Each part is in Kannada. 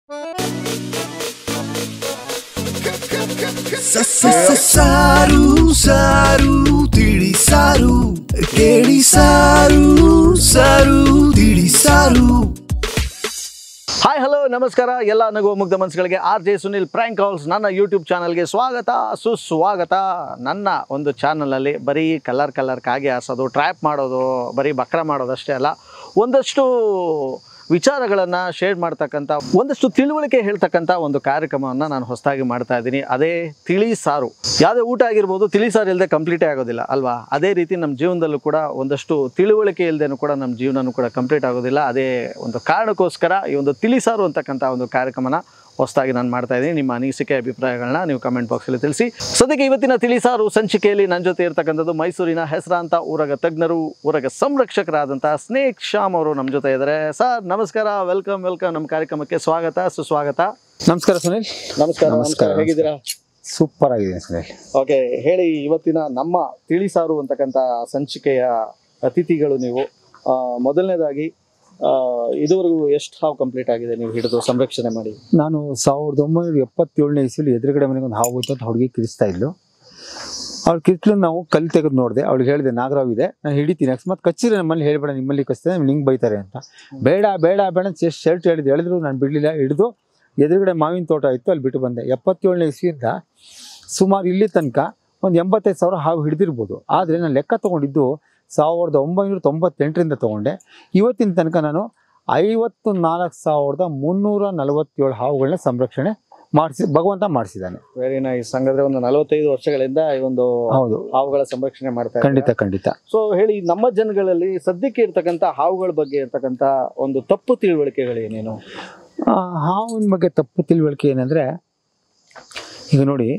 ಸ- ಸ- ಸ- ಸಾರು ಸಾರು ತಿಳಿ ಸಾರು ಕೇಳಿ ಸಾರು ಸಾರು ತಿಳಿ ಸಾರು ಹಾಯ್ ಹಲೋ ನಮಸ್ಕಾರ ಎಲ್ಲ ನಗುವ ಮುಗ್ಧ ಮನಸ್ಸುಗಳಿಗೆ R J Sunil prank calls ನನ್ನ ಯೂಟ್ಯೂಬ್ ಚಾನಲ್ಗೆ ಸ್ವಾಗತ ಸುಸ್ವಾಗತ ನನ್ನ ಒಂದು ಚಾನಲಲ್ಲಿ ಬರೀ ಕಲರ್ ಕಲರ್ ಕಾಗೆ ಹಾಸೋದು ಟ್ರ್ಯಾಪ್ ಮಾಡೋದು ಬರೀ ಬಕ್ರ ಮಾಡೋದು ಅಷ್ಟೇ ಅಲ್ಲ ಒಂದಷ್ಟು ವಿಚಾರಗಳನ್ನು ಶೇರ್ ಮಾಡ್ತಕ್ಕಂಥ ಒಂದಷ್ಟು ತಿಳುವಳಿಕೆ ಹೇಳ್ತಕ್ಕಂಥ ಒಂದು ಕಾರ್ಯಕ್ರಮವನ್ನು ನಾನು ಹೊಸದಾಗಿ ಮಾಡ್ತಾ ಇದ್ದೀನಿ ಅದೇ ತಿಳಿ ಸಾರು ಯಾವುದೇ ಊಟ ಆಗಿರ್ಬೋದು ತಿಳಿ ಸಾರು ಇಲ್ಲದೆ ಕಂಪ್ಲೀಟೇ ಆಗೋದಿಲ್ಲ ಅಲ್ವಾ ಅದೇ ರೀತಿ ನಮ್ಮ ಜೀವನದಲ್ಲೂ ಕೂಡ ಒಂದಷ್ಟು ತಿಳುವಳಿಕೆ ಇಲ್ಲದೇನೂ ಕೂಡ ನಮ್ಮ ಜೀವನನೂ ಕೂಡ ಕಂಪ್ಲೀಟ್ ಆಗೋದಿಲ್ಲ ಅದೇ ಒಂದು ಕಾರಣಕ್ಕೋಸ್ಕರ ಈ ಒಂದು ತಿಳಿಸಾರು ಅಂತಕ್ಕಂಥ ಒಂದು ಕಾರ್ಯಕ್ರಮನ ಹೊಸದಾಗಿ ನಾನು ಮಾಡ್ತಾ ಇದ್ದೀನಿ ನಿಮ್ಮ ಅನಿಸಿಕೆ ಅಭಿಪ್ರಾಯಗಳನ್ನ ನೀವು ಕಮೆಂಟ್ ಬಾಕ್ಸಲ್ಲಿ ತಿಳಿಸಿ ಸದ್ಯಕ್ಕೆ ಇವತ್ತಿನ ತಿಳಿಸಾರು ಸಂಚಿಕೆಯಲ್ಲಿ ನನ್ನ ಜೊತೆ ಇರ್ತಕ್ಕಂಥದ್ದು ಮೈಸೂರಿನ ಹೆಸರಾಂತ ಊರಗ ತಜ್ಞರು ಊರಗ ಸಂರಕ್ಷಕರಾದಂತಹ ಸ್ನೇಕ್ ಶ್ಯಾಮ್ ಅವರು ನಮ್ಮ ಜೊತೆ ಇದ್ದಾರೆ ಸರ್ ನಮಸ್ಕಾರ ವೆಲ್ಕಮ್ ವೆಲ್ಕಮ್ ನಮ್ಮ ಕಾರ್ಯಕ್ರಮಕ್ಕೆ ಸ್ವಾಗತ ಸುಸ್ವಾಗತ ನಮಸ್ಕಾರ ಸುನಿಲ್ ನಮಸ್ಕಾರ ನಮಸ್ಕಾರ. ಹೇಗಿದ್ದೀರಾ ಸೂಪರ್ ಆಗಿದೆ ಸುನಿಲ್ ಓಕೆ ಹೇಳಿ ಇವತ್ತಿನ ನಮ್ಮ ತಿಳಿಸಾರು ಅಂತಕ್ಕಂಥ ಸಂಚಿಕೆಯ ಅತಿಥಿಗಳು ನೀವು ಆ, ಮೊದಲನೇದಾಗಿ ಆ, ಇದುವರೆಗೂ ಎಷ್ಟು ಹಾವು ಕಂಪ್ಲೀಟ್ ಆಗಿದೆ ನೀವು ಹಿಡಿದು ಸಂರಕ್ಷಣೆ ಮಾಡಿ ನಾನು ಸಾವಿರದ ಒಂಬೈನೂರ ಎಪ್ಪತ್ತೇಳನೇ ಇಸ್ವಿಲಿ ಎದುರುಗಡೆ ಮನೆಗೆ ಒಂದು ಹಾವು ಹೋಯ್ತು ಅಂತ ಹುಡುಗಿ ಕಿರಿಸ್ತಾ ಇದ್ಲು ಅವ್ಳು ಕಿರ್ಸ್ಲು ನಾವು ಕಲ್ಲು ತೆಗೆದು ನೋಡಿದೆ ಅವಳಿಗೆ ಹೇಳಿದೆ ನಾಗರಾವ್ ಇದೆ ನಾನು ಹಿಡಿತೀನಿ ಅಕಸ್ಮಾತ್ ಕಚ್ಚಿದ್ರೆ ನಮ್ಮಲ್ಲಿ ಹೇಳ್ಬೇಡ ನಿಮ್ಮಲ್ಲಿ ಕಚ್ತದೆ ನಿಂಗೆ ಬೈತಾರೆ ಅಂತ ಬೇಡ ಬೇಡ ಬೇಡ ಅಂತ ಎಷ್ಟು ಶರ್ಟ್ ಹೇಳಿದ್ರು ಹೇಳಿದ್ರು ನಾನು ಬಿಡಲಿಲ್ಲ ಹಿಡಿದು ಎದುರುಗಡೆ ಮಾವಿನ ತೋಟ ಇತ್ತು ಅಲ್ಲಿ ಬಿಟ್ಟು ಬಂದೆ ಎಪ್ಪತ್ತೇಳನೇ ಇಸ್ವಿಯಿಂದ ಸುಮಾರು ಇಲ್ಲಿ ತನಕ ಒಂದು ಎಂಬತ್ತೈದು ಸಾವಿರ ಹಾವು ಹಿಡಿದಿರ್ಬೋದು ಆದರೆ ನಾನು ಲೆಕ್ಕ ತೊಗೊಂಡಿದ್ದು ಸಾವಿರದ ಒಂಬೈನೂರ ತೊಂಬತ್ತೆಂಟರಿಂದ ತೊಗೊಂಡೆ ಇವತ್ತಿನ ತನಕ ನಾನು ಐವತ್ತು ನಾಲ್ಕು ಸಾವಿರದ ಮುನ್ನೂರ ನಲವತ್ತೇಳು ಹಾವುಗಳನ್ನ ಸಂರಕ್ಷಣೆ ಮಾಡಿಸಿ ಭಗವಂತ ಮಾಡಿಸಿದ್ದಾನೆ ವೆರಿ ನೈಸ್ ಹಂಗಾದ್ರೆ ಒಂದು ನಲವತ್ತೈದು ವರ್ಷಗಳಿಂದ ಈ ಒಂದು ಹೌದು ಹಾವುಗಳ ಸಂರಕ್ಷಣೆ ಮಾಡ್ತಾ ಖಂಡಿತ ಖಂಡಿತ ಸೊ ಹೇಳಿ ನಮ್ಮ ಜನಗಳಲ್ಲಿ ಸದ್ಯಕ್ಕೆ ಇರ್ತಕ್ಕಂಥ ಹಾವುಗಳ ಬಗ್ಗೆ ಇರ್ತಕ್ಕಂಥ ಒಂದು ತಪ್ಪು ತಿಳುವಳಿಕೆಗಳು ಏನೇನು ಆ, ಹಾವಿನ ಬಗ್ಗೆ ತಪ್ಪು ತಿಳುವಳಿಕೆ ಏನಂದ್ರೆ ಈಗ ನೋಡಿ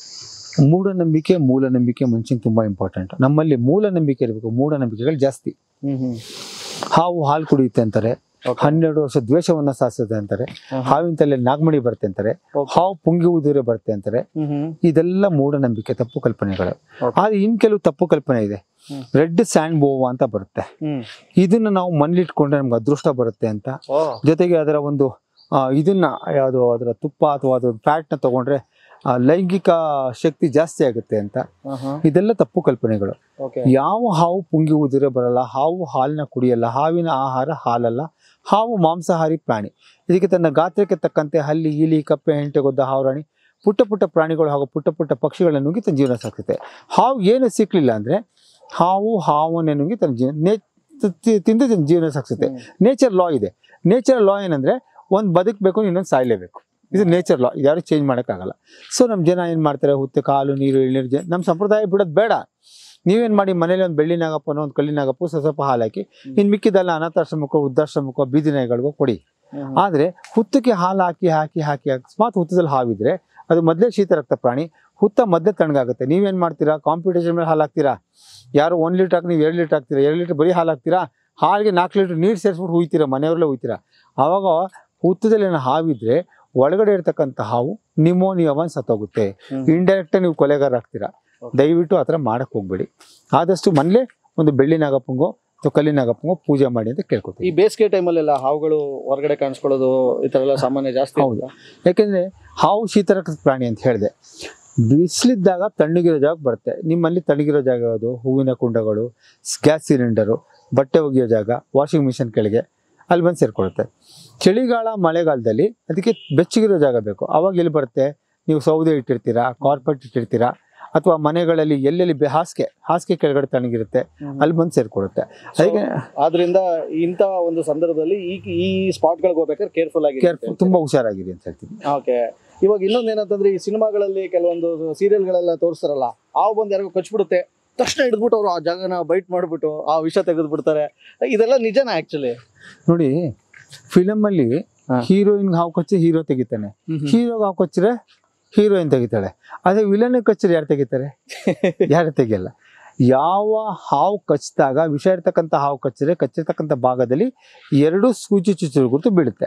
ಮೂಢನಂಬಿಕೆ ಮೂಢನಂಬಿಕೆ ಮನುಷ್ಯನಿಗೆ ತುಂಬಾ ಇಂಪಾರ್ಟೆಂಟ್ ನಮ್ಮಲ್ಲಿ ಮೂಢನಂಬಿಕೆ ಇರಬೇಕು ಮೂಢನಂಬಿಕೆಗಳು ಜಾಸ್ತಿ ಹ್ಮ್ ಹ್ಮ್ ಹಾವು ಹಾಲು ಕುಡಿಯುತ್ತೆ ಅಂತಾರೆ Okay. ಹನ್ನೆರಡು ವರ್ಷ ದ್ವೇಷವನ್ನ ಸಾಧಿಸುತ್ತೆ ಅಂತಾರೆ ಹ್ಮ್. ಹಾವಿನ ತಲೆ ನಾಗಮಣಿ ಬರುತ್ತೆ ಅಂತಾರೆ Okay. ಹಾವು ಪುಂಗಿ ಉದುರೆ ಬರುತ್ತೆ ಅಂತಾರೆ ಹ್ಮ್ ಹ್ಮ್ ಇದೆಲ್ಲ ಮೂಢನಂಬಿಕೆ ತಪ್ಪು ಕಲ್ಪನೆಗಳು Okay. ಆದ್ರೆ ಇನ್ ಕೆಲವು ತಪ್ಪು ಕಲ್ಪನೆ ಇದೆ ಹ್ಮ್. ರೆಡ್ ಸ್ಯಾಂಡ್ ಬೋವಾ ಅಂತ ಬರುತ್ತೆ ಹ್ಮ್ ಇದನ್ನ ನಾವು ಮನೇಲಿಟ್ಕೊಂಡ್ರೆ ನಮ್ಗೆ ಅದೃಷ್ಟ ಬರುತ್ತೆ ಅಂತ ಓ ಜೊತೆಗೆ ಅದರ ಒಂದು ಆ, ಇದನ್ನ ಯಾವುದು ಅದರ ತುಪ್ಪ ಅಥವಾ ಅದರ ಫ್ಯಾಟ್ನ ತಗೊಂಡ್ರೆ ಆ, ಲೈಂಗಿಕ ಶಕ್ತಿ ಜಾಸ್ತಿ ಆಗುತ್ತೆ ಅಂತ ಇದೆಲ್ಲ ತಪ್ಪು ಕಲ್ಪನೆಗಳು ಓಕೆ ಯಾವ ಹಾವು ಪುಂಗಿ ಉದುರೆ ಬರಲ್ಲ ಹಾವು ಹಾಲನ್ನ ಕುಡಿಯಲ್ಲ ಹಾವಿನ ಆಹಾರ ಹಾಲಲ್ಲ ಹಾವು ಮಾಂಸಾಹಾರಿ ಪ್ರಾಣಿ ಇದಕ್ಕೆ ತನ್ನ ಗಾತ್ರಕ್ಕೆ ತಕ್ಕಂತೆ ಹಲ್ಲಿ ಇಲಿ ಕಪ್ಪೆ ಹೆಂಟೆಗೊದ್ದ ಹಾವರಾಣಿ ಪುಟ್ಟ ಪುಟ್ಟ ಪ್ರಾಣಿಗಳು ಹಾಗೂ ಪುಟ್ಟ ಪುಟ್ಟ ಪಕ್ಷಿಗಳನ್ನು ನುಗ್ಗಿ ತನ್ನ ಜೀವನ ಸಾಕ್ತದೆ ಹಾವು ಏನು ಸಿಕ್ಲಿಲ್ಲ ಅಂದ್ರೆ ಹಾವು ಹಾವನ್ನೇ ನುಗ್ಗಿ ತನ್ನ ಜೀವನ ನೇ ತಿ- ತಿಂದು ತನ್ನ ಜೀವನ ಸಾಗಿಸುತ್ತೆ ನೇಚರ್ ಲಾ ಇದೆ ನೇಚರ್ ಲಾ ಏನಂದ್ರೆ ಒಂದು ಬದುಕಬೇಕು ಇನ್ನೊಂದು ಸಾಯ್ಲೇಬೇಕು ಇದು ನೇಚರ್ ಲಾ ಯಾರು ಚೇಂಜ್ ಮಾಡೋಕ್ಕಾಗಲ್ಲ ಸೊ ನಮ್ಮ ಜನ ಏನು ಮಾಡ್ತಾರೆ ಹುತ್ತೆ ಕಾಲು ನೀರು ಎಳ್ನೀರು ಜ ನಮ್ಮ ಸಂಪ್ರದಾಯ ಬಿಡೋದು ಬೇಡ ನೀವೇನು ಮಾಡಿ ಮನೇಲಿ ಒಂದು ಬೆಳ್ಳಿ ನಾಗಪ್ಪನೋ ಒಂದು ಕಳ್ಳಿ ನಾಗಪ್ಪು ಸ್ವಲ್ಪ ಸ್ವಲ್ಪ ಹಾಲು ಹಾಕಿ ಇನ್ನು ಮಿಕ್ಕಿದೆಲ್ಲ ಅನಾಥಾಶ್ರಮಕ್ಕೋ ವೃದ್ಧಾಶ್ರಮಕ್ಕೋ ಬೀದಿ ನಾಯಿಗಳಿಗೋ ಕೊಡಿ ಆದರೆ ಹುತ್ತಕ್ಕೆ ಹಾಲು ಹಾಕಿ ಹಾಕಿ ಹಾಕಿ ಅಕಸ್ಮಾತ್ ಹುತ್ತದಲ್ಲಿ ಹಾವಿದ್ರೆ ಅದು ಮೊದಲೇ ಶೀತ ರಕ್ತ ಪ್ರಾಣಿ ಹುತ್ತ ಮಧ್ಯೆ ತಣ್ಣಗಾಗುತ್ತೆ ನೀವೇನು ಮಾಡ್ತೀರಾ ಕಾಂಪಿಟೇಷನ್ ಮೇಲೆ ಹಾಲು ಹಾಕ್ತೀರಾ ಯಾರು ಒಂದು ಲೀಟ್ರ್ ಹಾಕಿ ನೀವು ಎರಡು ಲೀಟ್ರ್ ಹಾಕ್ತೀರಾ ಎರಡು ಲೀಟ್ರ್ ಬರೀ ಹಾಲು ಹಾಕ್ತೀರಾ ಹಾಲಿಗೆ ನಾಲ್ಕು ಲೀಟ್ರ್ ನೀರು ಸೇರಿಸ್ಬಿಟ್ಟು ಹುಯ್ತೀರಾ ಮನೆಯವರಲ್ಲೇ ಹುಯ್ತೀರಾ ಆವಾಗ ಹುತ್ತದಲ್ಲಿ ಏನೋ ಹಾವಿದ್ರೆ ಒಳಗಡೆ ಇರ್ತಕ್ಕಂಥ ಹಾವು ನಿಮೋನಿಯಾವನ್ ಸತ್ತೋಗುತ್ತೆ ಹ್ಮ್. ಇಂಡೈರೆಕ್ಟ್ ನೀವು ಕೊಲೆಗಾರ ಆಗ್ತೀರಾ Okay. ದಯವಿಟ್ಟು ಆ ಥರ ಮಾಡಕ್ಕೆ ಹೋಗ್ಬೇಡಿ ಆದಷ್ಟು ಮನೇಲೆ ಒಂದು ಬೆಳ್ಳಿ ನಾಗಪ್ಪಂಗೋ ಅಥವಾ ಕಲ್ಲಿ ನಾಗಪ್ಪಂಗೋ ಪೂಜೆ ಮಾಡಿ ಅಂತ ಈ ಕೇಳ್ಕೊತೀವಿ ಬೇಸಿಗೆ ಟೈಮಲ್ಲೆಲ್ಲ ಹಾವುಗಳು ಹೊರಗಡೆ ಕಾಣಿಸ್ಕೊಳ್ಳೋದು ಈ ತರ ಎಲ್ಲ ಸಾಮಾನ್ಯ ಜಾಸ್ತಿ ಹೌದು. ಯಾಕೆಂದ್ರೆ ಹಾವು ಶೀತರಕ ಪ್ರಾಣಿ ಅಂತ ಹೇಳಿದೆ ಬಿಸಿಲಿದ್ದಾಗ ತಣ್ಣಗಿರೋ ಜಾಗ ಬರುತ್ತೆ ನಿಮ್ಮಲ್ಲಿ ತಣ್ಣಗಿರೋ ಜಾಗ ಯಾವುದು ಹೂವಿನ ಕುಂಡಗಳು ಗ್ಯಾಸ್ ಸಿಲಿಂಡರು ಬಟ್ಟೆ ಒಗೆಯೋ ಜಾಗ ವಾಷಿಂಗ್ ಮಿಷಿನ್ ಕೆಳಗೆ ಅಲ್ಲಿ ಬಂದು ಸೇರ್ಕೊಳ್ಳುತ್ತೆ ಚಳಿಗಾಲ ಮಳೆಗಾಲದಲ್ಲಿ ಅದಕ್ಕೆ ಬೆಚ್ಚಗಿರೋ ಜಾಗ ಬೇಕು ಅವಾಗ ಎಲ್ಲಿ ಬರುತ್ತೆ ನೀವು ಸೌದೆ ಇಟ್ಟಿರ್ತೀರಾ ಕಾರ್ಪೆಟ್ ಇಟ್ಟಿರ್ತೀರಾ ಅಥವಾ ಮನೆಗಳಲ್ಲಿ ಎಲ್ಲೆಲ್ಲಿ ಬೆ- ಹಾಸಿಗೆ ಹಾಸಿಗೆ ಕೆಳಗಡೆ ತಣ್ಣಗಿರುತ್ತೆ ಅಲ್ಲಿ ಬಂದು ಸೇರ್ಕೊಳ್ಳುತ್ತೆ ಅದಕ್ಕೆ ಆದ್ರಿಂದ ಇಂಥ ಒಂದು ಸಂದರ್ಭದಲ್ಲಿ ಈ ಈ ಸ್ಪಾಟ್ಗಳಿಗೆ ಹೋಗ್ಬೇಕಾದ್ರೆ ಕೇರ್ಫುಲ್ ಆಗಿ ಕೇರ್ಫುಲ್ ತುಂಬಾ ಹುಷಾರಾಗಿರಿ ಅಂತ ಹೇಳ್ತೀನಿ ಓಕೆ ಇವಾಗ ಇನ್ನೊಂದ್ ಏನಂತಂದ್ರೆ ಈ ಸಿನಿಮಾಗಳಲ್ಲಿ ಕೆಲವೊಂದು ಸೀರಿಯಲ್ಗಳೆಲ್ಲ ತೋರಿಸ್ತಾರಲ್ಲ ಹಾವು ಬಂದು ಯಾರಿಗೂ ಕಚ್ಬಿಡುತ್ತೆ ತಕ್ಷಣ ಹಿಡಿದ್ಬಿಟ್ಟು ಅವರು ಆ ಜಾಗನ ಬೈಟ್ ಮಾಡ್ಬಿಟ್ಟು ಆ ವಿಷ ತೆಗೆದು ಬಿಡ್ತಾರೆ ಇದೆಲ್ಲ ನಿಜನ ಆಕ್ಚುಲಿ ನೋಡಿ ಫಿಲಮ್ ಅಲ್ಲಿ ಹಾ. ಹೀರೋಯಿನ್ ಹಾವು ಕಚ್ಚಿ ಹೀರೋ ತೆಗಿತಾನೆ ಹೀರೋಗೆ ಹಾವು ಕಚ್ಚಿದ್ರೆ ಹೀರೋಯಿನ್ ತೆಗಿತಾಳೆ ಅದೇ ವಿಲನ್ ಕಚ್ಚಿದ್ರೆ ಯಾರು ತೆಗಿತಾರೆ ಯಾರು ತೆಗಿಯಲ್ಲ ಯಾವ ಹಾವು ಕಚ್ಚಿದಾಗ ವಿಷ ಇರ್ತಕ್ಕಂಥ ಹಾವು ಕಚ್ಚಿದ್ರೆ ಕಚ್ಚಿರ್ತಕ್ಕಂಥ ಭಾಗದಲ್ಲಿ ಎರಡು ಸೂಚಿ ಚುಚ್ಚುರು ಗುರುತು ಬೀಳುತ್ತೆ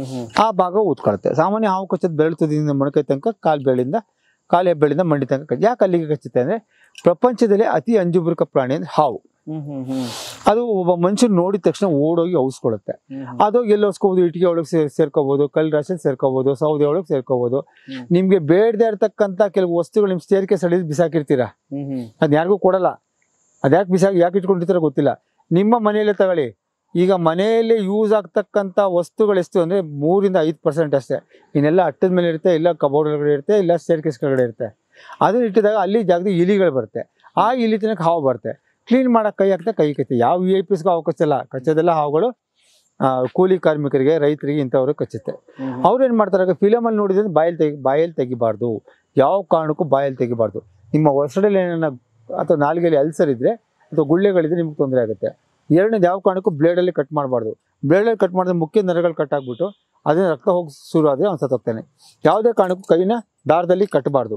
ಆ ಭಾಗ ಊದ್ಕೊಳುತ್ತೆ ಸಾಮಾನ್ಯ ಹಾವು ಕಚ್ಚೋದು ಬೆರಳು ತುದಿಯಿಂದ ಮೊಣಕೈ ತನಕ ಕಾಲು ಬೆರಳಿಂದ ಕಾಲು ಹೆಬ್ಬೆಳಿಂದ ಮಂಡಿ ತನಕ ಕಚ್ಚಿ- ಯಾಕೆ ಅಲ್ಲಿಗೆ ಕಚ್ಚುತ್ತೆ ಅಂದ್ರೆ ಪ್ರಪಂಚದಲ್ಲಿ ಅತಿ ಅಂಜುಬುರುಕ ಪ್ರಾಣಿ ಅಂದ್ರೆ ಹಾವು ಹ್ಮ್ ಹ್ಮ್ ಹ್ಮ್ ಅದು ಒಬ್ಬ ಮನುಷ್ಯನ್ ನೋಡಿದ ತಕ್ಷಣ ಓಡೋಗಿ ಔಸ್ಕೊಳ್ಳುತ್ತೆ ಹ್ಮ್ ಹ್ಮ್. ಅದು ಎಲ್ಲಿ ಹೊಸ್ಕೋಬಹುದು ಇಟ್ಟಿಗೆ ಒಳಗೆ ಸೇರ್ ಸೇರ್ಕೋಬಹುದು ಕಲ್ ರಾಶಿಯಲ್ಲಿ ಸೇರ್ಕೋಬಹುದು ಸೌದೆ ಒಳಗೆ ಸೇರ್ಕೋಬಹುದು ಹ್ಮ್. ನಿಮ್ಗೆ ಬೇಡದೆ ಇರ್ತಕ್ಕಂಥ ಕೆಲವು ವಸ್ತುಗಳು ನಿಮ್ ಸ್ಟೇರ್ಕೆ ಸಡಿದ್ ಬಿಸಾಕಿರ್ತೀರಾ ಹ್ಮ್ ಹ್ಮ್ ಅದ್ ಯಾರಿಗೂ ಕೊಡಲ್ಲ ಅದ್ಯಾಕೆ ಬಿಸಾಕಿ ಯಾಕೆ ಇಟ್ಕೊಂಡಿರ್ತಾರೋ ಗೊತ್ತಿಲ್ಲ ನಿಮ್ಮ ಮನೆಯಲ್ಲೇ ತಗೊಳ್ಳಿ ಈಗ ಮನೆಯಲ್ಲಿ ಯೂಸ್ ಆಗ್ತಕ್ಕಂಥ ವಸ್ತುಗಳು ಎಷ್ಟು ಅಂದ್ರೆ ಮೂರಿಂದ ಐದು ಪರ್ಸೆಂಟ್ ಅಷ್ಟೇ ಇನ್ನೆಲ್ಲ ಅಟ್ಟದ ಮೇಲೆ ಇರುತ್ತೆ ಇಲ್ಲ ಕಬೋರ್ಡ್ ಒಳಗಡೆ ಇರುತ್ತೆ ಇಲ್ಲ ಸ್ಟೇರ್ಕೇಸ್ ಕೆಳಗಡೆ ಇರುತ್ತೆ ಅದನ್ನ ಇಟ್ಟಿದಾಗ ಅಲ್ಲಿ ಜಾಗದಲ್ಲಿ ಇಲಿಗಳು ಬರುತ್ತೆ ಆ ಇಲಿ ತಿನ್ನಕ್ಕೆ ಹಾವು ಬರುತ್ತೆ ಕ್ಲೀನ್ ಮಾಡಕ್ಕೆ ಕೈ ಹಾಕ್ತಾ ಕೈ ಕಚ್ಚಿ ಯಾವ ವಿ ಐ ಪಿಸ್ಗೆ ಹಾವು ಕಚ್ಚಲ್ಲ ಕಚ್ಚೋದೆಲ್ಲ ಹಾವುಗಳು ಆ, ಕೂಲಿ ಕಾರ್ಮಿಕರಿಗೆ ರೈತರಿಗೆ ಇಂಥವ್ರಿಗೆ ಕಚ್ಚುತ್ತೆ ಹ್ಮ್ ಹ್ಮ್. ಅವ್ರು ಏನು ಮಾಡ್ತಾರೆ ಫಿಲಮಲ್ಲಿ ನೋಡಿದ್ರೆ ಬಾಯಲ್ಲಿ ತೆಗಿ ಬಾಯಲ್ಲಿ ತೆಗಿಬಾರ್ದು ಯಾವ ಕಾರಣಕ್ಕೂ ಬಾಯಲ್ಲಿ ತೆಗಿಬಾರ್ದು ನಿಮ್ಮ ಹೊಸಡಲ್ಲಿ ಏನಾರ ಅಥವಾ ನಾಲಿಗೆಯಲ್ಲಿ ಅಲ್ಸರ್ ಇದ್ರೆ ಅಥವಾ ಗುಳ್ಳೆಗಳಿದ್ರೆ ನಿಮ್ಗೆ ತೊಂದರೆ ಆಗುತ್ತೆ ಎರಡನೇದು ಯಾವ ಕಾರಣಕ್ಕೂ ಬ್ಲೇಡಲ್ಲಿ ಕಟ್ ಮಾಡಬಾರ್ದು ಬ್ಲೇಡಲ್ಲಿ ಕಟ್ ಮಾಡಿದ್ರೆ ಮುಖ್ಯ ನರಗಳು ಕಟ್ ಆಗ್ಬಿಟ್ಟು ಅದನ್ನ ರಕ್ತ ಹೋಗಿ ಶುರು ಆದರೆ ಅವ್ನು ಸತ್ತೋಗ್ತಾನೆ ಯಾವುದೇ ಕಾರಣಕ್ಕೂ ಕೈನ ದಾರದಲ್ಲಿ ಕಟ್ಟಬಾರ್ದು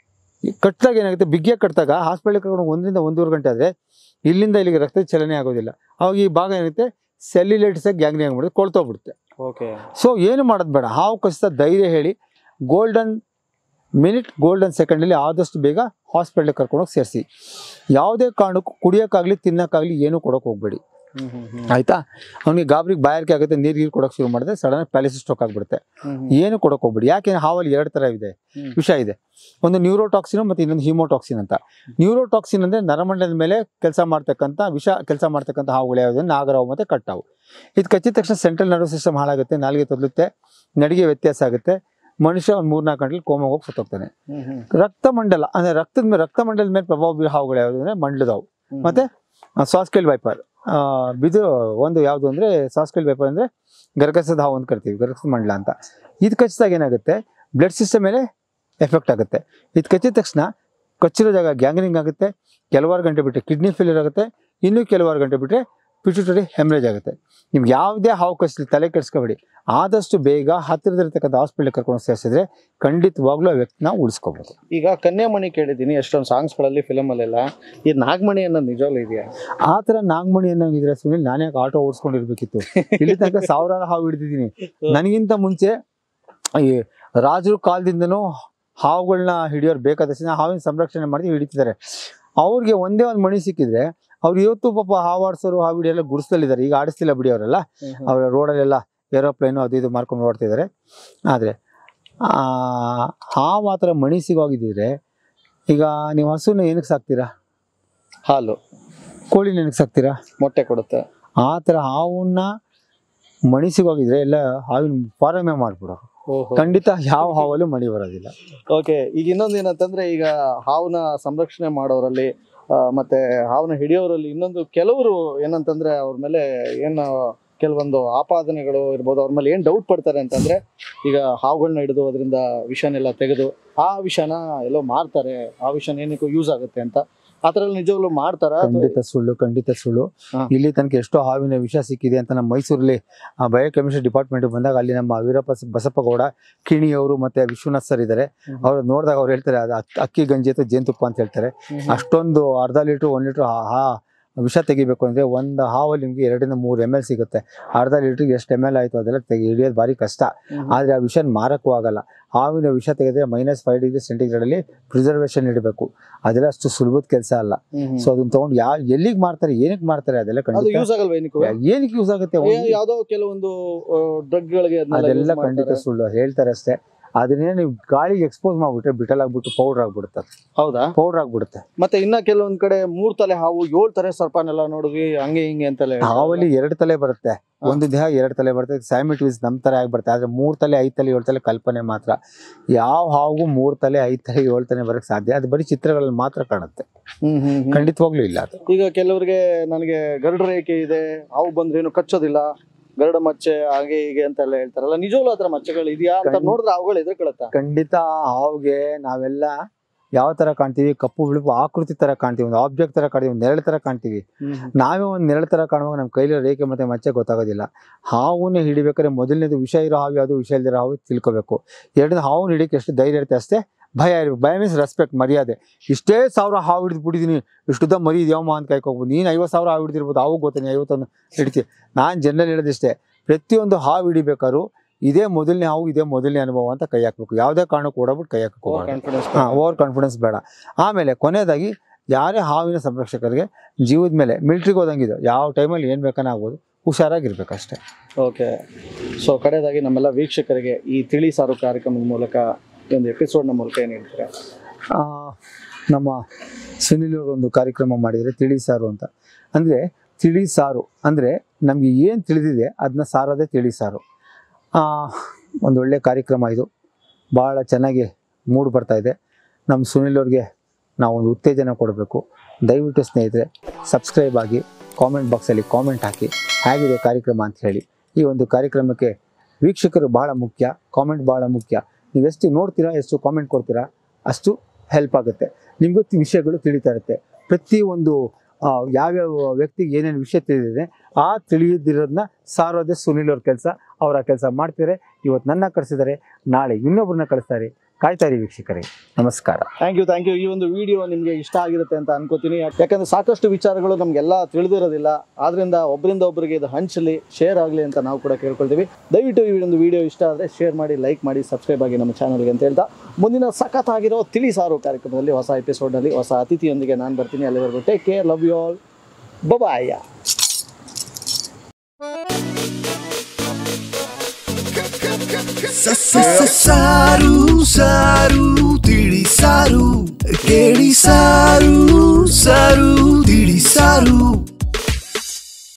ಈ ಕಟ್ಟಿದಾಗ ಏನಾಗುತ್ತೆ ಬಿಗಿಯಾಗಿ ಕಟ್ಟಿದಾಗ ಹಾಸ್ಪಿಟಲ್ ಕರ್ಕೊಂಡು ಒಂದರಿಂದ ಒಂದೂವರೆ ಗಂಟೆ ಆದರೆ ಇಲ್ಲಿಂದ ಇಲ್ಲಿಗೆ ರಕ್ತ ಚಲನೆ ಆಗೋದಿಲ್ಲ ಅವಾಗ ಈ ಭಾಗ ಏನಾಗುತ್ತೆ ಸೆಲ್ಯುಲೈಟ್ಸ್ ಆಗಿ ಗ್ಯಾಂಗ್ನಿ ಆಗಿಬಿಡುತ್ತೆ ಕೊಳ್ತೋಗ್ಬಿಡುತ್ತೆ ಓಕೆ ಸೊ ಏನು ಮಾಡೋದು ಬೇಡ ಹಾವು ಕಚ್ಚಿದ ಧೈರ್ಯ ಹೇಳಿ ಗೋಲ್ಡನ್ ಮಿನಿಟ್ ಗೋಲ್ಡನ್ ಸೆಕೆಂಡಲ್ಲಿ ಆದಷ್ಟು ಬೇಗ ಹಾಸ್ಪಿಟ್ಲಿಗೆ ಕರ್ಕೊಂಡೋಗಿ ಸೇರಿಸಿ ಯಾವುದೇ ಕಾರಣಕ್ಕೂ ಕುಡಿಯೋಕ್ಕಾಗಲಿ ತಿನ್ನೋಕ್ಕಾಗಲಿ ಏನೂ ಕೊಡೋಕೆ ಹೋಗ್ಬೇಡಿ ಹ್ಮ್ ಹ್ಮ್ ಹ್ಮ್. ಆಯಿತಾ ಅವ್ನಿಗೆ ಗಾಬರಿಗೆ ಬಾಯಾರಿಕೆ ಆಗುತ್ತೆ ನೀರು ಗೀರು ಕೊಡೋಕೆ ಶುರು ಮಾಡಿದ್ರೆ ಸಡನ್ ಪ್ಯಾಲಿಸ್ ಸ್ಟ್ರೋಕ್ ಆಗಿಬಿಡುತ್ತೆ ಹ್ಮ್ ಹ್ಮ್. ಏನು ಕೊಡೋಕೆ ಹೋಗ್ಬೇಡಿ ಯಾಕೆಂದ್ರೆ ಹಾವಲ್ಲಿ ಎರಡು ಥರ ಇದೆ ಹ್ಮ್. ವಿಷ ಇದೆ ಒಂದು ನ್ಯೂರೋಟಾಕ್ಸಿನ್ ಮತ್ತು ಇನ್ನೊಂದು ಹಿಮೋಟಾಕ್ಸಿನ್ ಅಂತ ನ್ಯೂರೋಟಾಕ್ಸಿನ್ ಅಂದರೆ ನರಮಂಡಲದ ಮೇಲೆ ಕೆಲಸ ಮಾಡ್ತಕ್ಕಂಥ ವಿಷ ಕೆಲಸ ಮಾಡ್ತಕ್ಕಂಥ ಹಾವುಗಳು ಯಾವುದಂದ್ರೆ ನಾಗರಾವು ಮತ್ತು ಕಟ್ಟಾವು ಇದು ಕಚ್ಚಿದ ತಕ್ಷಣ ಸೆಂಟ್ರಲ್ ನರ್ವ್ ಸಿಸ್ಟಮ್ ಹಾಳಾಗುತ್ತೆ ನಾಲಿಗೆ ತೊದಲುತ್ತೆ ನಡಿಗೆ ವ್ಯತ್ಯಾಸ ಆಗುತ್ತೆ ಮನುಷ್ಯ ಒಂದು ಮೂರ್ನಾಲ್ಕು ಗಂಟೆಲಿ ಕೋಮ ಹೋಗಿ ಸತ್ತೋಗ್ತಾನೆ ಹ್ಮ್ ಹ್ಮ್. ರಕ್ತಮಂಡಲ ಅಂದರೆ ರಕ್ತದ ಮೇಲೆ ರಕ್ತಮಂಡಲದ ಮೇಲೆ ಪ್ರಭಾವ ಬೀರೋ ಹಾವುಗಳು ಯಾವುದು ಅಂದರೆ ಮಂಡಲದವು ಹ್ಮ್. ಮತ್ತೆ ಸಾಸ್ಕೆಲ್ ವೈಪರ್ ಬಿದು ಒಂದು ಯಾವುದು ಅಂದರೆ ಸಾಸ್ಕೆಲ್ ವೈಪರ್ ಅಂದರೆ ಗರ್ಗಸದ ಹಾವು ಅಂತ ಕರಿತೀವಿ ಗರ್ಗಸದ ಮಂಡಲ ಅಂತ ಇದು ಕಚ್ಚಿದಾಗ ಏನಾಗುತ್ತೆ ಬ್ಲಡ್ ಸಿಸ್ಟಮ್ ಮೇಲೆ ಎಫೆಕ್ಟ್ ಆಗುತ್ತೆ ಇದು ಕಚ್ಚಿದ ತಕ್ಷಣ ಕಚ್ಚಿರೋ ಜಾಗ ಗ್ಯಾಂಗ್ರಿಂಗ್ ಆಗುತ್ತೆ ಕೆಲವಾರು ಗಂಟೆ ಬಿಟ್ಟರೆ ಕಿಡ್ನಿ ಫೇಲ್ಯೂರ್ ಆಗುತ್ತೆ ಇನ್ನೂ ಕೆಲವಾರು ಗಂಟೆ ಬಿಟ್ಟರೆ ಪಿಟ್ಯೂಟರಿ ಹೆಮ್ರೇಜ್ ಆಗುತ್ತೆ ನಿಮ್ಗೆ ಯಾವುದೇ ಹಾವು ಕಚ್ಚಲಿ ತಲೆ ಕೆಡಿಸ್ಕೋಬೇಡಿ ಆದಷ್ಟು ಬೇಗ ಹತ್ತಿರದಿರ್ತಕ್ಕಂಥ ಹಾಸ್ಪಿಟ್ಲಿಗೆ ಕರ್ಕೊಂಡು ಸೇರಿಸಿದ್ರೆ ಖಂಡಿತವಾಗ್ಲೂ ಆ ವ್ಯಕ್ತಿನ ಉಳಿಸ್ಕೋಬೋದು ಈಗ ಕನ್ಯಾಮಣಿ ಕೇಳಿದ್ದೀನಿ ಎಷ್ಟೊಂದು ಸಾಂಗ್ಸ್ಗಳಲ್ಲಿ ಫಿಲಮಲ್ಲೆಲ್ಲ ಈ ನಾಗಮಣಿ ಅನ್ನೋದು ನಿಜವಾಗ್ಲೂ ಇದೆಯಾ ಆ ಥರ ನಾಗಮಣಿ ಅನ್ನೋಂಗಿದ್ರೆ ಸುನಿಲ್ ನಾನೇ ಆಟೋ ಓಡಿಸ್ಕೊಂಡಿರ್ಬೇಕಿತ್ತು ಇಲ್ಲಿ ತನಕ ಸಾವಿರಾರು ಹಾವು ಹಿಡಿದಿದ್ದೀನಿ ನನಗಿಂತ ಮುಂಚೆ ಈ ರಾಜರು ಕಾಲದಿಂದನೂ ಹಾವುಗಳನ್ನ ಹಿಡಿಯೋರು ಬೇಕಾದಷ್ಟು ಹಾವಿನ ಸಂರಕ್ಷಣೆ ಮಾಡಿ ಹಿಡಿತಿದ್ದಾರೆ ಅವ್ರಿಗೆ ಒಂದೇ ಒಂದು ಮಣಿ ಸಿಕ್ಕಿದ್ರೆ ಅವ್ರು ಇವತ್ತು ಪಾಪ ಹಾವಾಡ್ಸೋರು ಹಾವು ಹಿಡಿಯೆಲ್ಲ ಗುಡಿಸ್ದಲ್ಲಿದ್ದಾರೆ ಈಗ ಆಡಿಸ್ತಿಲ್ಲ ಬಿಡಿ ಅವರೆಲ್ಲ ಅವರ ರೋಡಲ್ಲೆಲ್ಲ ಏರೋಪ್ಲೇನು ಅದು ಇದು ಮಾರ್ಕೊಂಡು ಓಡ್ತಿದ್ದಾರೆ ಆದರೆ ಹಾವು ಆ ಥರ ಮಣಿ ಸಿಗೋಗಿದ್ದಿದ್ರೆ ಈಗ ನೀವು ಹಸುನ ಏನಕ್ಕೆ ಸಾಕ್ತೀರಾ ಹಾಲು ಕೋಳಿನ ಏನಕ್ಕೆ ಸಾಕ್ತೀರಾ ಮೊಟ್ಟೆ ಕೊಡುತ್ತೆ ಆ ಥರ ಹಾವನ್ನ ಮಣಿ ಸಿಗೋಗಿದ್ರೆ ಎಲ್ಲ ಹಾವಿನ ಫಾರಮೇ ಮಾಡ್ಬಿಡೋ ಓಹೋ ಖಂಡಿತ ಯಾವ ಹಾವಲ್ಲೂ ಮಣಿ ಬರೋದಿಲ್ಲ ಓಕೆ ಈಗ ಇನ್ನೊಂದು ಏನಂತಂದ್ರೆ ಈಗ ಹಾವನ್ನ ಸಂರಕ್ಷಣೆ ಮಾಡೋರಲ್ಲಿ ಆ, ಮತ್ತೆ ಹಾವನ್ನ ಹಿಡಿಯೋರಲ್ಲಿ ಇನ್ನೊಂದು ಕೆಲವರು ಏನಂತಂದ್ರೆ ಅವ್ರ ಮೇಲೆ ಏನು ಕೆಲವೊಂದು ಆಪಾದನೆಗಳು ಇರ್ಬೋದು ಅವ್ರ ಮೇಲೆ ಏನ್ ಡೌಟ್ ಪಡ್ತಾರೆ ಅಂತಂದ್ರೆ ಈಗ ಹಾವುಗಳನ್ನ ಹಿಡಿದು ಅದರಿಂದ ವಿಷನೆಲ್ಲ ತೆಗೆದು ಆ ವಿಷನ ಎಲ್ಲೋ ಮಾರ್ತಾರೆ ಆ ವಿಷನ ಏನಕ್ಕೂ ಯೂಸ್ ಆಗುತ್ತೆ ಅಂತ ಆ ಥರ ಎಲ್ಲ ನಿಜವಾಗ್ಲೂ ಮಾಡ್ತಾರ ಖಂಡಿತ ಸುಳ್ಳು ಖಂಡಿತ ಸುಳ್ಳು ಹಾ. ಇಲ್ಲಿ ತನಕ ಎಷ್ಟೋ ಹಾವಿನ ವಿಷ ಸಿಕ್ಕಿದೆ ಅಂತ ನಮ್ಮ ಮೈಸೂರಲ್ಲಿ ಬಯೋಕೆಮಿಸ್ಟ್ರಿ ಡಿಪಾರ್ಟ್ಮೆಂಟ್ ಬಂದಾಗ ಅಲ್ಲಿ ನಮ್ಮ ವೀರಪ್ಪ ಸ- ಬಸಪ್ಪ ಗೌಡ ಕಿಣಿಯವರು ಮತ್ತೆ ವಿಶ್ವನಾಥ್ ಸರ್ ಇದ್ದಾರೆ ಅವ್ರು ನೋಡಿದಾಗ ಅವ್ರು ಹೇಳ್ತಾರೆ ಅದು ಅಕ್- ಅಕ್ಕಿ ಗಂಜಿ ಅಥವಾ ಜೇನುತುಪ್ಪ ಅಂತ ಹೇಳ್ತಾರೆ ಅಷ್ಟೊಂದು ಅರ್ಧ ಲೀಟ್ರ್ ಒಂದು ಲೀಟ್ರ್ ಹಾ ವಿಷ ತೆಗಿಬೇಕು ಅಂದರೆ ಒಂದು ಹಾವಲ್ಲಿ ನಿಮಗೆ ಎರಡರಿಂದ ಮೂರು ಎಮ್ ಎಲ್ ಸಿಗುತ್ತೆ ಅರ್ಧ ಲೀಟ್ರಿಗೆ ಎಷ್ಟು ಎಮ್ ಎಲ್ ಆಯಿತು ಅದೆಲ್ಲ ತೆಗಿ ಹಿಡಿಯೋದು ಭಾರಿ ಕಷ್ಟ ಆದರೆ ಆ ವಿಷನ ಮಾರಕ್ಕೂ ಆಗಲ್ಲ ಹಾವಿನ ವಿಷ ತೆಗೆದ್ರೆ ಮೈನಸ್ ಫೈವ್ ಡಿಗ್ರಿ ಸೆಂಟಿಗ್ರೇಡಲ್ಲಿ ಪ್ರಿಸರ್ವೇಷನ್ ಇಡಬೇಕು ಅದೆಲ್ಲ ಅಷ್ಟು ಸುಲಭದ ಕೆಲಸ ಅಲ್ಲ ಸೊ ಅದನ್ನ ತಗೊಂಡು ಯಾವ ಎಲ್ಲಿಗೆ ಮಾಡ್ತಾರೆ ಏನಕ್ಕೆ ಮಾಡ್ತಾರೆ ಅದೆಲ್ಲ ಅದು ಖಂಡಿತ ಯೂಸ್ ಆಗಲ್ವಾ ಏನಕ್ಕೂ ಏನಕ್ಕೆ ಯೂಸ್ ಆಗುತ್ತೆ ಏ, ಯಾವ್ದೋ ಕೆಲವೊಂದು ಡ್ರಗ್ಗಳಿಗೆ ಅದೆಲ್ಲ ಖಂಡಿತ ಸುಳ್ಳು ಹೇಳ್ತಾರೆ ಅಷ್ಟೇ ಅದನ್ನೇ ನೀವು ಗಾಳಿಗೆ ಎಕ್ಸ್ಪೋಸ್ ಮಾಡ್ಬಿಟ್ರೆ ಬಿಟಲ್ ಆಗ್ಬಿಟ್ಟು ಪೌಡರ್ ಆಗ್ಬಿಡುತ್ತೆ ಹೌದಾ ಪೌಡರ್ ಆಗ್ಬಿಡುತ್ತೆ ಮತ್ತೆ ಇನ್ನ ಕೆಲವೊಂದ್ ಕಡೆ ಮೂರ್ ತಲೆ ಹಾವು ಏಳ್ ತಲೆ ಸರ್ಪನೆಲ್ಲ ನೋಡಿದ್ವಿ ಹಂಗೆ ಹಿಂಗೆ ಅಂತೆಲ್ಲ ಹೇಳ್ತಾರೆ. ಹಾವಲ್ಲಿ ಎರಡು ತಲೆ ಬರುತ್ತೆ ಒಂದು ದೇಹ ಎರಡು ತಲೆ ಬರುತ್ತೆ ಸ್ಯಾಮಿಟ್ವಿಸ್ ನಮ್ಮ ತರ ಆಗಿ ಬರುತ್ತೆ ಆದ್ರೆ ಮೂರ್ ತಲೆ ಐದು ತಲೆ ಏಳು ತಲೆ ಕಲ್ಪನೆ ಮಾತ್ರ ಯಾವ ಹಾವು ಮೂರ್ ತಲೆ ಐದು ತಲೆ ಏಳು ತಲೆ ಬರಕ್ ಸಾಧ್ಯ ಅದು ಬರೀ ಚಿತ್ರಗಳಲ್ಲಿ ಮಾತ್ರ ಕಾಣುತ್ತೆ ಹ್ಮ್ ಹ್ಮ್ ಹ್ಮ್. ಖಂಡಿತವಾಗ್ಲೂ ಇಲ್ಲ ಅದು ಈಗ ಕೆಲವರಿಗೆ ನನಗೆ ಗರುಡ ರೇಖೆ ಇದೆ ಹಾವು ಬಂದ್ರೇನು ಕಚ್ಚೋದಿಲ್ಲ ಗರುಡ ಮಚ್ಚೆ ಹಾಗೆ ಹೀಗೆ ಅಂತೆಲ್ಲ ಹೇಳ್ತಾರಲ್ಲ ನಿಜವಾಗ್ಲೂ ಆತರ ಮಚ್ಚೆಗಳು ಇದೆಯಾ ಅಂತ ಖಂಡಿತ. ನೋಡಿದ್ರೆ ಅವುಗಳು ಎದುರುಕೊಳತ್ತ ಖಂಡಿತ ಹಾವಿಗೆ ನಾವೆಲ್ಲ ಯಾವ ತರ ಕಾಣ್ತೀವಿ ಕಪ್ಪು ಬಿಳುಪು ಆಕೃತಿ ತರ ಕಾಣ್ತೀವಿ ಒಂದು ಆಬ್ಜೆಕ್ಟ್ ತರ ಕಾಣ್ತೀವಿ ಒಂದು ನೆರಳು ತರ ಕಾಣ್ತೀವಿ ನಾವೇ ಒಂದು ನೆರಳು ತರ ಕಾಣುವಾಗ ನಮ್ಮ ಕೈಲಿ ರೇಖೆ ಮತ್ತೆ ಮಚ್ಚೆ ಗೊತ್ತಾಗೋದಿಲ್ಲ ಹಾವನ್ನ ಹಿಡಿಬೇಕಾದ್ರೆ ಮೊದಲನೇದು ವಿಷ ಇರೋ ಹಾವು ಯಾವುದು ವಿಷ ಇಲ್ದಿರೋ ಹಾವು ತಿಳ್ಕೊಬೇಕು ಎರಡನೇ ಹಾವು ಹಿಡಿಯಕ್ಕೆ ಎಷ್ಟು ಧೈರ್ಯ ಇರುತ್ತೆ ಅಷ್ಟೇ ಭಯ ಇರಬೇಕು ಭಯ ಮೀನ್ಸ್ ರೆಸ್ಪೆಕ್ಟ್ ಮರ್ಯಾದೆ ಇಷ್ಟೇ ಸಾವಿರ ಹಾವು ಹಿಡಿದು ಬಿಟ್ಟಿದ್ದೀನಿ ಇಷ್ಟುದ್ದ ಮರಿ ಇದ್ಯಾವಮ್ಮ ಅಂತ ಕಾಯ್ಕೋಗ್ಬೋದು ನೀನು ಐವತ್ತು ಸಾವಿರ ಹಾವು ಹಿಡಿದಿರ್ಬೋದು ಅವು ಗೊತ್ತಾನೆ ಐವತ್ತೊಂದು ಹಿಡಿತೀವಿ ನಾನು ಜನರಲ್ ಹೇಳೋದಿಷ್ಟೇ ಪ್ರತಿಯೊಂದು ಹಾವು ಹಿಡಿಬೇಕಾದ್ರು ಇದೇ ಮೊದಲನೇ ಹಾವು ಇದೇ ಮೊದಲನೇ ಅನುಭವ ಅಂತ ಕೈ ಹಾಕ್ಬೇಕು ಯಾವುದೇ ಕಾರಣಕ್ಕೂ ಓಡಾಬಿಟ್ಟು ಕೈ ಹಾಕಕ್ಕೆ ಹೋಗಬಾರ್ದು ಕಾನ್ಫಿಡೆನ್ಸ್ ಹಾಂ ಓವರ್ ಕಾನ್ಫಿಡೆನ್ಸ್ ಬೇಡ ಆಮೇಲೆ ಕೊನೆಯದಾಗಿ ಯಾರೇ ಹಾವಿನ ಸಂರಕ್ಷಕರಿಗೆ ಜೀವದ ಮೇಲೆ ಮಿಲ್ಟ್ರಿಗೆ ಹೋದಂಗಿದು ಯಾವ ಟೈಮಲ್ಲಿ ಏನು ಬೇಕಾನ ಆಗ್ಬೋದು ಹುಷಾರಾಗಿರ್ಬೇಕಷ್ಟೇ ಓಕೆ ಸೊ ಕಡೆಯದಾಗಿ ನಮ್ಮೆಲ್ಲ ವೀಕ್ಷಕರಿಗೆ ಈ ತಿಳಿ ಸಾರು ಕಾರ್ಯಕ್ರಮದ ಮೂಲಕ ಈ ಒಂದು ಎಪಿಸೋಡ್ನ ಮೂಲಕ ಏನು ಹೇಳ್ತೀರಾ ಆ, ನಮ್ಮ ಸುನಿಲ್ ಅವರು ಒಂದು ಕಾರ್ಯಕ್ರಮ ಮಾಡಿದರೆ ತಿಳಿ ಸಾರು ಅಂತ ಅಂದರೆ ತಿಳಿ ಸಾರು ಅಂದರೆ ನಮಗೆ ಏನು ತಿಳಿದಿದೆ ಅದನ್ನ ಸಾರೋದೇ ತಿಳಿ ಸಾರು ಆ, ಒಂದು ಒಳ್ಳೆಯ ಕಾರ್ಯಕ್ರಮ ಇದು ಭಾಳ ಚೆನ್ನಾಗಿ ಮೂಡ್ ಬರ್ತಾ ಇದೆ ನಮ್ಮ ಸುನಿಲ್ ಅವ್ರಿಗೆ ನಾವು ಒಂದು ಉತ್ತೇಜನ ಕೊಡಬೇಕು ದಯವಿಟ್ಟು ಸ್ನೇಹಿತರೆ ಸಬ್ಸ್ಕ್ರೈಬ್ ಆಗಿ ಕಾಮೆಂಟ್ ಬಾಕ್ಸಲ್ಲಿ ಕಾಮೆಂಟ್ ಹಾಕಿ ಹೇಗಿದೆ ಕಾರ್ಯಕ್ರಮ ಅಂತ ಹೇಳಿ ಈ ಒಂದು ಕಾರ್ಯಕ್ರಮಕ್ಕೆ ವೀಕ್ಷಕರು ಭಾಳ ಮುಖ್ಯ ಕಾಮೆಂಟ್ ಭಾಳ ಮುಖ್ಯ ನೀವು ಎಷ್ಟು ನೋಡ್ತೀರಾ ಎಷ್ಟು ಕಾಮೆಂಟ್ ಕೊಡ್ತೀರಾ ಅಷ್ಟು ಹೆಲ್ಪ್ ಆಗುತ್ತೆ ನಿಮಗೂ ತಿ- ವಿಷಯಗಳು ತಿಳಿತಾ ಇರುತ್ತೆ ಪ್ರತಿ ಒಂದು ಆ, ಯಾವ್ಯಾವ ವ್ಯಕ್ತಿಗೆ ಏನೇನು ವಿಷಯ ತಿಳಿದಿದೆ ಆ ತಿಳಿದಿರೋದನ್ನ ಸಾರೋದೇ ಸುನಿಲ್ ಅವ್ರ ಕೆಲಸ ಅವರ ಕೆಲಸ ಮಾಡ್ತಿದ್ದಾರೆ ಇವತ್ತು ನನ್ನ ಕಳಿಸಿದ್ದಾರೆ ನಾಳೆ ಇನ್ನೊಬ್ಬರನ್ನ ಕಳಿಸ್ತಾರೆ ಕಾಯ್ತಾ ಇರಿ ವೀಕ್ಷಕರೇ ನಮಸ್ಕಾರ ಥ್ಯಾಂಕ್ ಯು ಥ್ಯಾಂಕ್ ಯು ಈ ಒಂದು ವಿಡಿಯೋ ನಿಮಗೆ ಇಷ್ಟ ಆಗಿರುತ್ತೆ ಅಂತ ಅನ್ಕೋತೀನಿ ಯಾಕಂದ್ರೆ ಸಾಕಷ್ಟು ವಿಚಾರಗಳು ನಮಗೆಲ್ಲ ತಿಳಿದಿರೋದಿಲ್ಲ ಆದ್ರಿಂದ ಒಬ್ಬರಿಂದ ಒಬ್ಬರಿಗೆ ಇದು ಹಂಚಲಿ ಶೇರ್ ಆಗಲಿ ಅಂತ ನಾವು ಕೂಡ ಕೇಳ್ಕೊಳ್ತೀವಿ ದಯವಿಟ್ಟು ಈ ಒಂದು ವಿಡಿಯೋ ಇಷ್ಟ ಆದರೆ ಶೇರ್ ಮಾಡಿ ಲೈಕ್ ಮಾಡಿ ಸಬ್ಸ್ಕ್ರೈಬ್ ಆಗಿ ನಮ್ಮ ಚಾನಲ್ಗೆ ಅಂತ ಹೇಳ್ತಾ ಮುಂದಿನ ಸಖತ್ ಆಗಿರೋ ತಿಳಿ ಸಾರು ಕಾರ್ಯಕ್ರಮದಲ್ಲಿ ಹೊಸ ಎಪಿಸೋಡ್ನಲ್ಲಿ ಹೊಸ ಅತಿಥಿಯೊಂದಿಗೆ ನಾನು ಬರ್ತೀನಿ ಅಲ್ಲಿವರೆಗೂ take care love you all ಬಬಾಯ ಸ- ಸ- ಸ- ಸಾರು ಸಾರು ತಿಳಿ ಸಾರು ಕೇಳಿ ಸಾರು